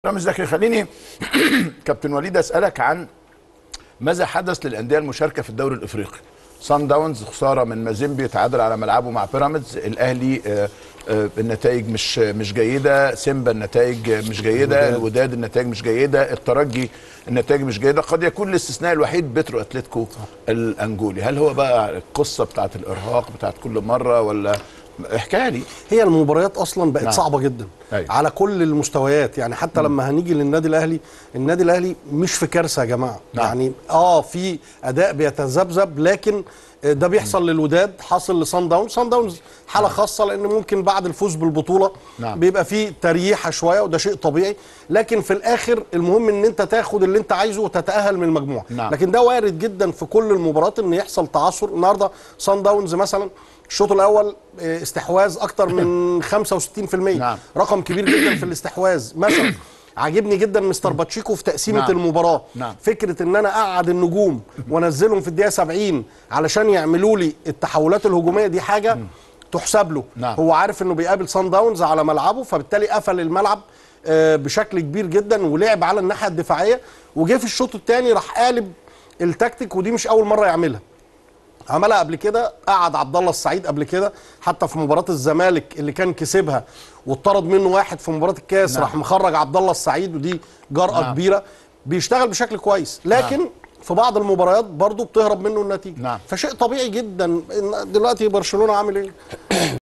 رامز زكي خليني كابتن وليد اسالك عن ماذا حدث للانديه المشاركه في الدوري الافريقي سان داونز خساره من مازيمبي تعادل على ملعبه مع بيراميدز الاهلي آه، آه، النتائج مش مش جيده سيمبا النتائج مش جيده الوداد النتائج مش جيده الترجي النتائج مش جيده قد يكون الاستثناء الوحيد بترو اتلتيكو الانجولي هل هو بقى القصه بتاعت الارهاق بتاعت كل مره ولا احكيها لي هي المباريات اصلا بقت نعم. صعبه جدا أيوة. على كل المستويات يعني حتى لما هنيجي للنادي الاهلي النادي الاهلي مش في كارثه يا جماعه نعم. يعني اه في اداء بيتذبذب لكن ده بيحصل للوداد حاصل لصن داونز صن داونز حاله خاصه لان ممكن بعد الفوز بالبطوله نعم. بيبقى فيه تريحه شويه وده شيء طبيعي لكن في الاخر المهم ان انت تاخد اللي انت عايزه وتتاهل من المجموعه نعم. لكن ده وارد جدا في كل المباريات ان يحصل تعثر النهارده صن داونز مثلا الشوط الاول آه، استحواذ اكتر من 65% نعم. رقم كبير جدا في الاستحواذ مثلا عاجبني جدا مستر باتشيكو في تقسيمه نعم. المباراه نعم. فكره ان انا اقعد النجوم وانزلهم في الدقيقه 70 علشان يعملوا لي التحولات الهجوميه دي حاجه تحسب له نعم. هو عارف انه بيقابل صن داونز على ملعبه فبالتالي قفل الملعب آه، بشكل كبير جدا ولعب على الناحيه الدفاعيه وجه في الشوط الثاني راح قالب التكتيك ودي مش اول مره يعملها عملها قبل كده قعد عبد الله السعيد قبل كده حتى في مباراه الزمالك اللي كان كسبها واتطرد منه واحد في مباراه الكاس نعم. راح مخرج عبد الله السعيد ودي جرأه نعم. كبيره بيشتغل بشكل كويس لكن نعم. في بعض المباريات برضه بتهرب منه النتيجه نعم. فشيء طبيعي جدا إن دلوقتي برشلونه عامل ايه